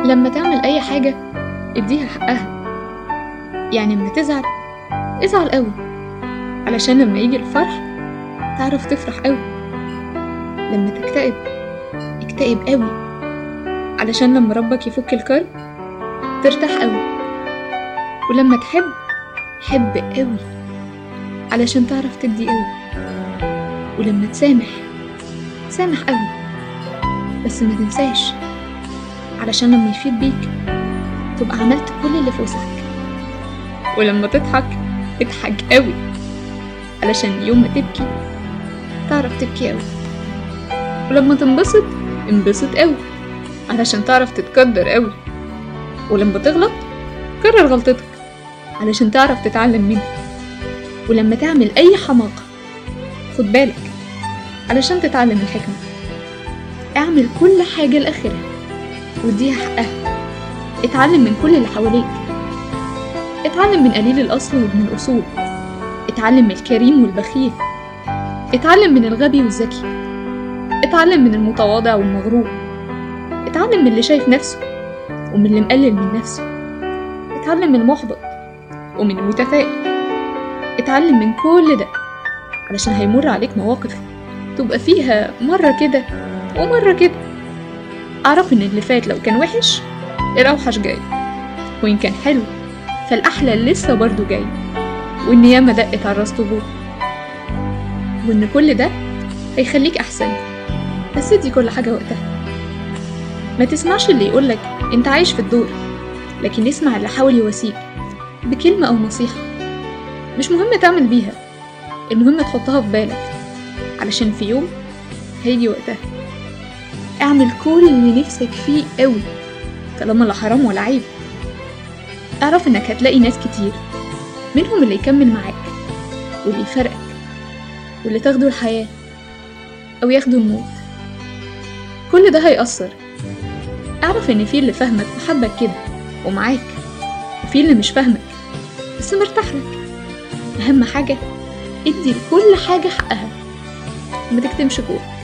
لما تعمل أي حاجة اديها حقها يعني لما تزعل ازعل قوي علشان لما يجي الفرح تعرف تفرح قوي لما تكتئب اكتئب قوي علشان لما ربك يفك الكرب ترتاح قوي ولما تحب حب قوي علشان تعرف تدي قوي ولما تسامح سامح قوي بس ما تنساش علشان لما يفيد بيك تبقى عملت كل اللي في وسعك ولما تضحك اضحك قوي علشان يوم ما تبكي تعرف تبكي قوي ولما تنبسط انبسط قوي علشان تعرف تتقدر قوي ولما تغلط كرر غلطتك علشان تعرف تتعلم منها ولما تعمل أي حماقة خد بالك علشان تتعلم الحكمة اعمل كل حاجة لآخرها واديها حقها اتعلم من كل اللي حواليك اتعلم من قليل الأصل وابن الأصول اتعلم من الكريم والبخيل اتعلم من الغبي والذكي اتعلم من المتواضع والمغرور اتعلم من اللي شايف نفسه ومن اللي مقلل من نفسه اتعلم من المحبط ومن المتفائل اتعلم من كل ده علشان هيمر عليك مواقف تبقى فيها مرة كده ومرة كده أعرف إن اللي فات لو كان وحش الأوحش جاي وإن كان حلو فالأحلى لسه برضه جاي وإن ياما دقت على الراس طبول وإن كل ده هيخليك أحسن بس ادي كل حاجة وقتها ما تسمعش اللي يقولك انت عايش في الدور لكن اسمع اللي حاول يواسيك بكلمة أو نصيحة مش مهم تعمل بيها المهم تحطها في بالك علشان في يوم هيجي وقتها اعمل كل اللي نفسك فيه قوي طالما لا حرام ولا عيب اعرف انك هتلاقي ناس كتير منهم اللي يكمل معاك واللي يفرقك واللي تاخده الحياة أو ياخده الموت كل ده هيأثر اعرف ان في اللي فاهمك وحبك كده ومعاك وفي اللي مش فاهمك بس مرتاح لك اهم حاجة ادي لكل حاجة حقها وما تكتمش جوه